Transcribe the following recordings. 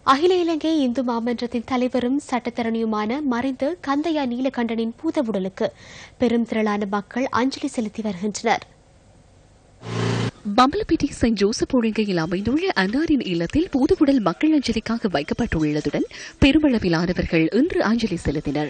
அகில இலங்கை இந்து மாமன்றத்தின் தலைவரும் சட்டத்தரணியுமான மறைந்த கந்தையா நீலகண்டனின் பூதவுடலுக்கு பெரும் திரளான மக்கள் அஞ்சலி செலுத்தி வருகின்றனர் பம்பலப்பிட்டி செயின்ட் ஜோசப் ஒழுங்கையில் அமைந்துள்ள அன்னாரின் இல்லத்தில் பூதவுடல் மக்கள் அஞ்சலிக்காக வைக்கப்பட்டுள்ளதுடன் பெருமளவிலானவர்கள் இன்று அஞ்சலி செலுத்தினர்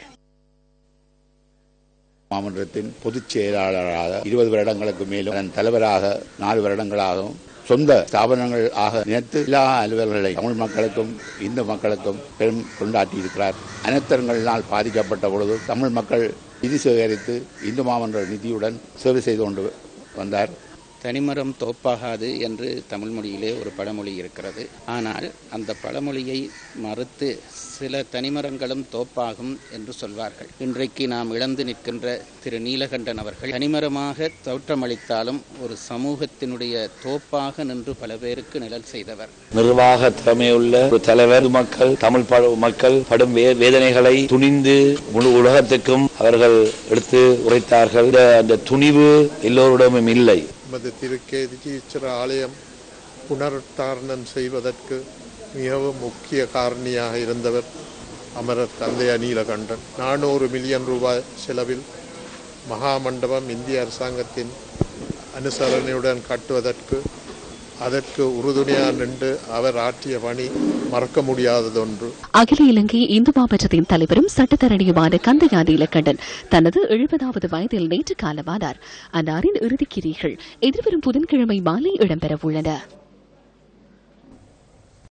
மாமன்றத்தின் பொதுச் செயலாளராக இருபது வருடங்களுக்கு மேலும் அதன் தலைவராக நாலு வருடங்களாகவும் சொந்த ஸ்தாபனங்கள் ஆக நினைத்து எல்லா அலுவலர்களை தமிழ் மக்களுக்கும் இந்து மக்களுக்கும் பெரும் கொண்டாட்டி இருக்கிறார் அனைத்தரங்களினால் பாதிக்கப்பட்ட பொழுது தமிழ் மக்கள் நிதி சேகரித்து இந்து மாமன்ற நிதியுடன் சேவை செய்து கொண்டு வந்தார் தனிமரம் தோப்பாகாது என்று தமிழ் மொழியிலே ஒரு பழமொழி இருக்கிறது ஆனால் அந்த பழமொழியை மறுத்து சில தனிமரங்களும் தோப்பாகும் என்று சொல்வார்கள் இன்றைக்கு நாம் இழந்து நிற்கின்ற திரு நீலகண்டன் அவர்கள் தனிமரமாக தோற்றமளித்தாலும் ஒரு சமூகத்தினுடைய தோப்பாக நின்று பல பேருக்கு நிழல் செய்தவர் நிர்வாக திறமையுள்ள ஒரு தலைவர் மக்கள் தமிழ் ப- மக்கள் படும் வே- வேதனைகளை துணிந்து முழு உலகத்துக்கும் அவர்கள் எடுத்து உரைத்தார்கள் இந்த- அந்த துணிவு எல்லோரிடமும் இல்லை எமது திருக்கேதீஸ்வர ஆலயம் புனருத்தாரணம் செய்வதற்கு மிகவும் முக்கிய காரணியாக இருந்தவர் அமரர் தந்தையா நீலகண்டன் நானூறு மில்லியன் ரூபாய் செலவில் மகாமண்டபம் இந்திய அரசாங்கத்தின் அனுசரணையுடன் கட்டுவதற்கு அதற்கு உறுதுணையாக நின்று அவர் ஆற்றிய பணி மறக்க முடியாததொன்று அகில இலங்கை இந்து மாமன்றத்தின் தலைவரும் சட்டத்தரணியுமான கந்தையா நீலகண்டன் தனது எழுபதாவது வயதில் நேற்று காலமானார் அன்னாரின் இறுதிக்கிரிகள் எதிர்வரும் புதன்கிழமை மாலை இடம்பெறவுள்ளன